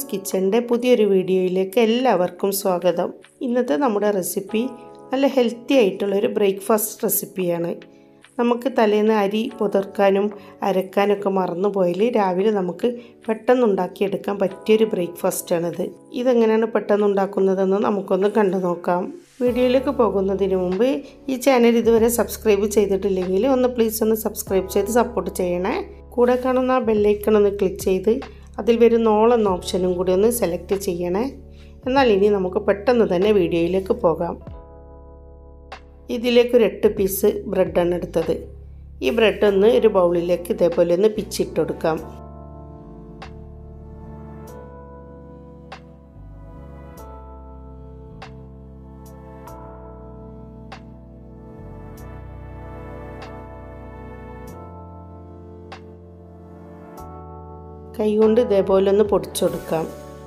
ഷമീസ് കിച്ചൻ്റെ പുതിയൊരു വീഡിയോയിലേക്ക് എല്ലാവർക്കും സ്വാഗതം ഇന്നത്തെ നമ്മുടെ റെസിപ്പി നല്ല ഹെൽത്തി ആയിട്ടുള്ളൊരു ബ്രേക്ക്ഫാസ്റ്റ് റെസിപ്പിയാണ് നമുക്ക് തലേന്ന് അരി പുതർക്കാനും അരക്കാനൊക്കെ മറന്നുപോയാൽ രാവിലെ നമുക്ക് പെട്ടെന്ന് ഉണ്ടാക്കിയെടുക്കാൻ പറ്റിയൊരു ബ്രേക്ക്ഫാസ്റ്റാണിത് ഇതെങ്ങനെയാണ് പെട്ടെന്ന് ഉണ്ടാക്കുന്നതെന്ന് നമുക്കൊന്ന് കണ്ടു നോക്കാം വീഡിയോയിലേക്ക് പോകുന്നതിന് മുമ്പ് ഈ ചാനൽ ഇതുവരെ സബ്സ്ക്രൈബ് ചെയ്തിട്ടില്ലെങ്കിൽ ഒന്ന് പ്ലീസ് ഒന്ന് സബ്സ്ക്രൈബ് ചെയ്ത് സപ്പോർട്ട് ചെയ്യണേ കൂടെ കാണുന്ന ആ ബെല്ലൈക്കൺ ഒന്ന് ക്ലിക്ക് ചെയ്ത് അതിൽ വരുന്ന ഓൾ എന്ന ഓപ്ഷനും കൂടി ഒന്ന് സെലക്ട് ചെയ്യണേ എന്നാൽ ഇനി നമുക്ക് പെട്ടെന്ന് തന്നെ വീഡിയോയിലേക്ക് പോകാം ഇതിലേക്ക് ഒരു എട്ട് പീസ് ബ്രെഡാണ് എടുത്തത് ഈ ബ്രെഡ് ഒന്ന് ഒരു ബൗളിലേക്ക് ഇതേപോലെ ഒന്ന് പിച്ചിട്ട് കൊടുക്കാം കൈകൊണ്ട് ഇതേപോലെ ഒന്ന് പൊടിച്ചെടുക്കാം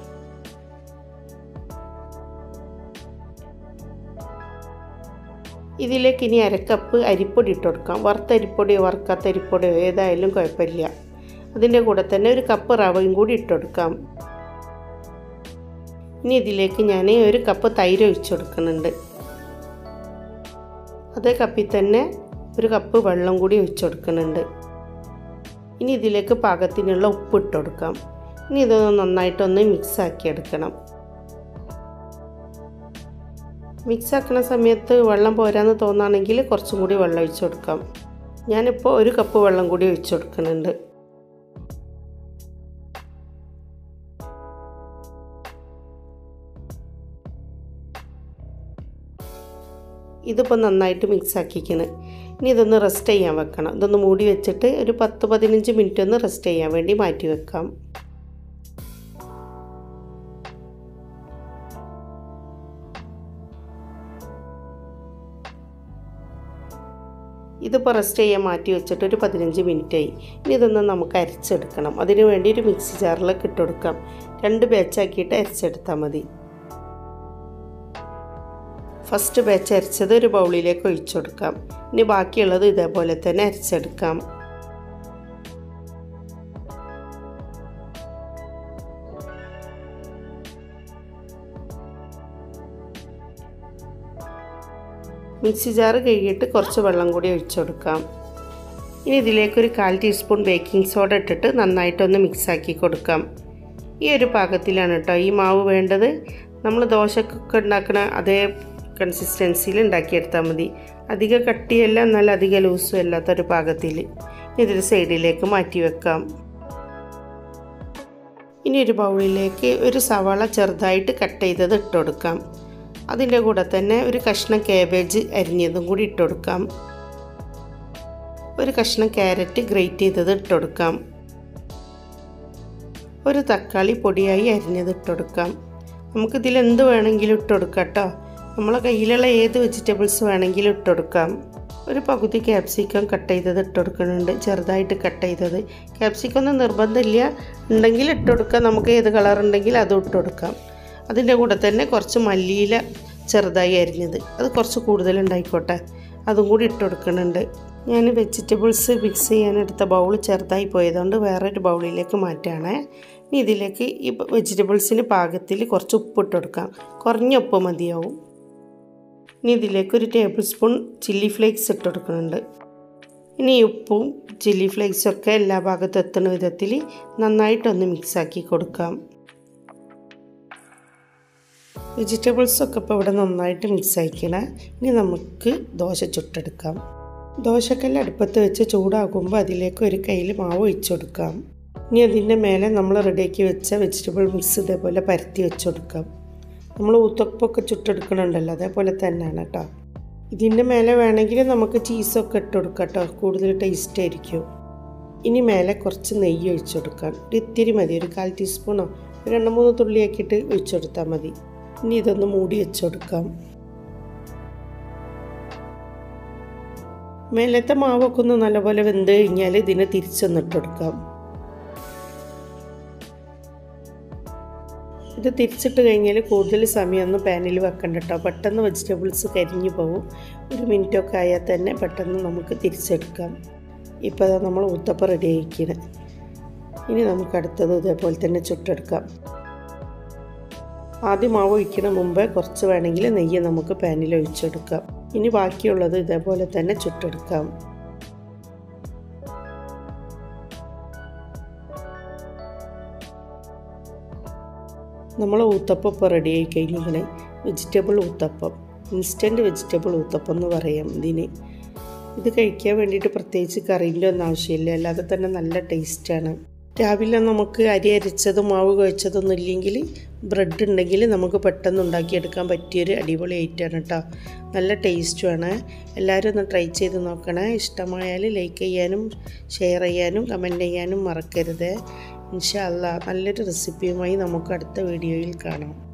ഇതിലേക്ക് ഇനി അരക്കപ്പ് അരിപ്പൊടി ഇട്ട് കൊടുക്കാം വറുത്ത അരിപ്പൊടിയോ വറുക്കാത്ത അരിപ്പൊടിയോ ഏതായാലും കുഴപ്പമില്ല അതിൻ്റെ കൂടെ തന്നെ ഒരു കപ്പ് റവയും കൂടി ഇട്ട് കൊടുക്കാം ഇനി ഇതിലേക്ക് ഞാൻ ഒരു കപ്പ് തൈര് ഒഴിച്ചു കൊടുക്കുന്നുണ്ട് അതേ കപ്പിൽ തന്നെ ഒരു കപ്പ് വെള്ളം കൂടി ഒഴിച്ചു കൊടുക്കുന്നുണ്ട് ഇനി ഇതിലേക്ക് പാകത്തിനുള്ള ഉപ്പ് ഇട്ട് കൊടുക്കാം ഇനി ഇതൊന്ന് നന്നായിട്ടൊന്ന് മിക്സ് ആക്കി എടുക്കണം മിക്സ് ആക്കുന്ന സമയത്ത് വെള്ളം പോരാന്ന് തോന്നുകയാണെങ്കിൽ കുറച്ചും കൂടി വെള്ളം ഒഴിച്ചു കൊടുക്കാം ഞാനിപ്പോൾ ഒരു കപ്പ് വെള്ളം കൂടി ഒഴിച്ചു കൊടുക്കുന്നുണ്ട് ഇതിപ്പോൾ നന്നായിട്ട് മിക്സ് ആക്കിക്കണ് ഇനി ഇതൊന്ന് റെസ്റ്റ് ചെയ്യാൻ വെക്കണം ഇതൊന്ന് മൂടി വെച്ചിട്ട് ഒരു പത്ത് പതിനഞ്ച് മിനിറ്റ് ഒന്ന് റെസ്റ്റ് ചെയ്യാൻ വേണ്ടി മാറ്റി വെക്കാം ഇതിപ്പോൾ റെസ്റ്റ് ചെയ്യാൻ മാറ്റി വെച്ചിട്ട് ഒരു പതിനഞ്ച് മിനിറ്റായി ഇനി ഇതൊന്ന് നമുക്ക് അരച്ചെടുക്കണം അതിന് വേണ്ടി ഒരു മിക്സി ജാറിലേക്ക് ഇട്ട് കൊടുക്കാം രണ്ട് ബാച്ചാക്കിയിട്ട് അരച്ചെടുത്താൽ മതി ഫസ്റ്റ് ബാച്ച് അരച്ചത് ഒരു ബൗളിലേക്ക് ഒഴിച്ചു കൊടുക്കാം ഇനി ബാക്കിയുള്ളത് ഇതേപോലെ തന്നെ അരച്ചെടുക്കാം മിക്സി ജാറ് കഴുകിയിട്ട് കുറച്ച് വെള്ളം കൂടി ഒഴിച്ചു കൊടുക്കാം ഇനി ഇതിലേക്കൊരു കാൽ ടീസ്പൂൺ ബേക്കിംഗ് സോഡ ഇട്ടിട്ട് നന്നായിട്ടൊന്ന് മിക്സാക്കി കൊടുക്കാം ഈ ഒരു പാകത്തിലാണ് കേട്ടോ ഈ മാവ് വേണ്ടത് നമ്മൾ ദോശക്കൊക്കെ ഉണ്ടാക്കുന്ന അതേ കൺസിസ്റ്റൻസിയിൽ ഉണ്ടാക്കിയെടുത്താൽ മതി അധികം കട്ടിയല്ല എന്നാൽ അധികം ലൂസും അല്ലാത്തൊരു പാകത്തിൽ ഇതൊരു സൈഡിലേക്ക് മാറ്റി വെക്കാം ഇനി ഒരു ബൗളിലേക്ക് ഒരു സവാള ചെറുതായിട്ട് കട്ട് ചെയ്തത് ഇട്ട് കൊടുക്കാം അതിൻ്റെ കൂടെ തന്നെ ഒരു കഷ്ണം കാബേജ് അരിഞ്ഞതും കൂടി ഇട്ട് കൊടുക്കാം ഒരു കഷ്ണം ക്യാരറ്റ് ഗ്രേറ്റ് ചെയ്തത് ഇട്ട് കൊടുക്കാം ഒരു തക്കാളി പൊടിയായി അരിഞ്ഞത് ഇട്ട് കൊടുക്കാം നമുക്കിതിൽ എന്ത് വേണമെങ്കിലും ഇട്ട് കൊടുക്കാം കേട്ടോ നമ്മളെ കയ്യിലുള്ള ഏത് വെജിറ്റബിൾസ് വേണമെങ്കിലും ഇട്ട് കൊടുക്കാം ഒരു പകുതി ക്യാപ്സിക്കം കട്ട് ചെയ്തത് ഇട്ട് കൊടുക്കുന്നുണ്ട് ചെറുതായിട്ട് കട്ട് ചെയ്തത് ക്യാപ്സിക്കം ഒന്നും നിർബന്ധമില്ല ഉണ്ടെങ്കിൽ ഇട്ട് കൊടുക്കാം നമുക്ക് ഏത് കളർ ഉണ്ടെങ്കിൽ അതും ഇട്ട് കൊടുക്കാം അതിൻ്റെ കൂടെ തന്നെ കുറച്ച് മല്ലിയില ചെറുതായി അരിഞ്ഞത് അത് കുറച്ച് കൂടുതൽ ഉണ്ടായിക്കോട്ടെ അതും കൂടി ഇട്ട് കൊടുക്കുന്നുണ്ട് ഞാൻ വെജിറ്റബിൾസ് മിക്സ് ചെയ്യാനെടുത്ത ബൗൾ ചെറുതായി പോയതുകൊണ്ട് വേറൊരു ബൗളിലേക്ക് മാറ്റുകയാണേ ഇനി ഇതിലേക്ക് ഈ വെജിറ്റബിൾസിന് പാകത്തിൽ കുറച്ച് ഉപ്പ് ഇട്ട് കൊടുക്കാം കുറഞ്ഞ ഉപ്പ് മതിയാവും ഇനി ഇതിലേക്ക് ഒരു ടേബിൾ സ്പൂൺ ചില്ലി ഫ്ലേക്സ് ഇട്ട് കൊടുക്കുന്നുണ്ട് ഇനി ഈ ഉപ്പും ചില്ലി ഫ്ലേക്സും ഒക്കെ എല്ലാ ഭാഗത്തും എത്തുന്ന വിധത്തിൽ നന്നായിട്ടൊന്ന് മിക്സാക്കി കൊടുക്കാം വെജിറ്റബിൾസൊക്കെ ഇപ്പോൾ ഇവിടെ നന്നായിട്ട് മിക്സ് ആയിക്കണേ ഇനി നമുക്ക് ദോശ ചുട്ടെടുക്കാം ദോശക്കല്ല് അടുപ്പത്ത് വെച്ച് ചൂടാകുമ്പോൾ അതിലേക്ക് ഒരു കയ്യിൽ മാവ് ഒഴിച്ചു കൊടുക്കാം ഇനി അതിൻ്റെ മേലെ നമ്മൾ റെഡിയാക്കി വെച്ച വെജിറ്റബിൾ മിക്സ് ഇതേപോലെ പരത്തി വെച്ച് കൊടുക്കാം നമ്മൾ ഊത്തപ്പൊക്കെ ചുട്ടെടുക്കണുണ്ടല്ലോ അതേപോലെ തന്നെയാണ് കേട്ടോ ഇതിൻ്റെ മേലെ വേണമെങ്കിൽ നമുക്ക് ചീസൊക്കെ ഇട്ട് കൊടുക്കാം കേട്ടോ കൂടുതൽ ടേസ്റ്റ് ആയിരിക്കും ഇനി മേലെ കുറച്ച് നെയ്യ് ഒഴിച്ചു കൊടുക്കാം ഒരു ഇത്തിരി മതി ഒരു കാൽ ടീസ്പൂണോ ഒരു രണ്ട് മൂന്ന് തുള്ളിയാക്കിയിട്ട് ഒഴിച്ചു കൊടുത്താൽ മതി ഇനി ഇതൊന്ന് മൂടി വെച്ച് കൊടുക്കാം മേലത്തെ മാവൊക്കെ ഒന്ന് നല്ലപോലെ വെന്ത് കഴിഞ്ഞാൽ ഇതിനെ തിരിച്ചൊന്നിട്ട് കൊടുക്കാം ഇത് തിരിച്ചിട്ട് കഴിഞ്ഞാൽ കൂടുതൽ സമയമൊന്നും പാനിൽ വെക്കണ്ട കേട്ടോ പെട്ടെന്ന് വെജിറ്റബിൾസ് കരിഞ്ഞു പോകും ഒരു മിനിറ്റൊക്കെ ആയാൽ തന്നെ പെട്ടെന്ന് നമുക്ക് തിരിച്ചെടുക്കാം ഇപ്പോൾ അതാ നമ്മൾ ഊത്തപ്പം റെഡി ആയിക്കുന്നത് ഇനി നമുക്ക് അടുത്തത് ഇതേപോലെ തന്നെ ചുട്ടെടുക്കാം ആദ്യം മാവ് ഒഴിക്കണ മുമ്പേ കുറച്ച് വേണമെങ്കിൽ നെയ്യ് നമുക്ക് പാനിൽ ഒഴിച്ചെടുക്കാം ഇനി ബാക്കിയുള്ളത് ഇതേപോലെ തന്നെ ചുട്ടെടുക്കാം നമ്മൾ ഊത്തപ്പം ഇപ്പോൾ റെഡി ആയി കഴിഞ്ഞിങ്ങനെ vegetable uttapam instant vegetable uttapam എന്ന് പറയാം ഇതിന് ഇത് കഴിക്കാൻ വേണ്ടിയിട്ട് പ്രത്യേകിച്ച് കറീൻ്റെ ഒന്നും ആവശ്യമില്ല അല്ലാതെ തന്നെ നല്ല ടേസ്റ്റാണ് രാവിലെ നമുക്ക് അരി അരിച്ചതും മാവ് കുഴച്ചതൊന്നും ഇല്ലെങ്കിൽ ബ്രെഡ് ഉണ്ടെങ്കിൽ നമുക്ക് പെട്ടെന്ന് ഉണ്ടാക്കിയെടുക്കാൻ പറ്റിയൊരു അടിപൊളി ഐറ്റമാണ് കേട്ടോ നല്ല ടേസ്റ്റുമാണ് എല്ലാവരും ഒന്ന് ട്രൈ ചെയ്ത് നോക്കണേ ഇഷ്ടമായാൽ ലൈക്ക് ചെയ്യാനും ഷെയർ ചെയ്യാനും കമൻറ്റ് ചെയ്യാനും മറക്കരുത് ഇൻഷാ അല്ലാ നല്ലൊരു റെസിപ്പിയുമായി നമുക്ക് അടുത്ത വീഡിയോയിൽ കാണാം